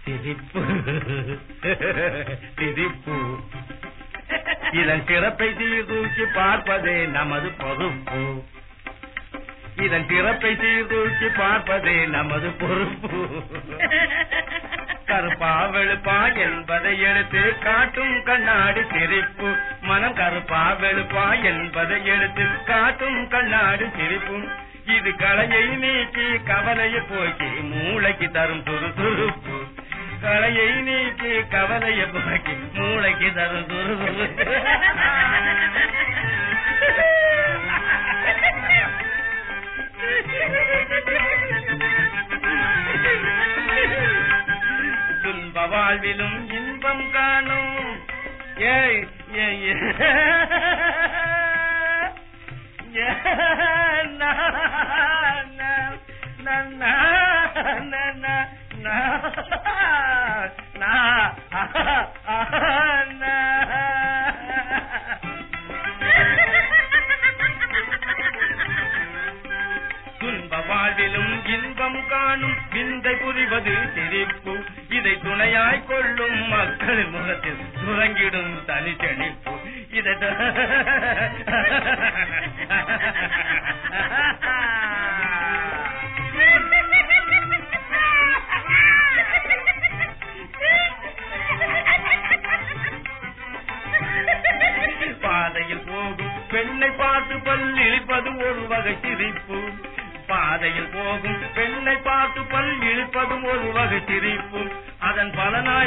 சிரிப்பு சிரிப்பு இதன் சிறப்பை சீர்தூக்கி பார்ப்பதே நமது பொறுப்பு இதன் சிறப்பை சீர்தூக்கி பார்ப்பதே நமது பொறுப்பு கருப்பா வெளுப்பா என்பதை எடுத்து காட்டும் கண்ணாடி சிரிப்பு மனம் கருப்பா வெளுப்பா என்பதை எடுத்து காட்டும் கண்ணாடி சிரிப்பும் இது களையை நீக்கி கவலையை போக்கி மூளைக்கு தரும் துருதுருப்பு களையை நீக்கி கவலையை போக்கி மூளைக்கு தரும் துருதுருப்பு துன்ப வாழ்விலும் இன்பம் காணும் ஏய் ஏய், ஏய். ஏய், நா, நா, நா, நா, நா, நா, நா, நா, நா. துன்ப வாழ்விலும் இன்பம் காணும் விந்தை புரிவது சிரிப்பு இதை துணையாய் கொள்ளும் மக்கள் முகத்தில் சுரங்கிடும் தனிச்செழிப்பு இதை பாதையில் போகும் பெண்ணை பார்த்து பல்லிழிப்பது ஒரு வகை சிரிப்பு பாதையில் போகும் பெண்ணை பார்த்து பல் இழுப்பதும் ஒரு வகை சிரிப்பு அதன் பலனாய்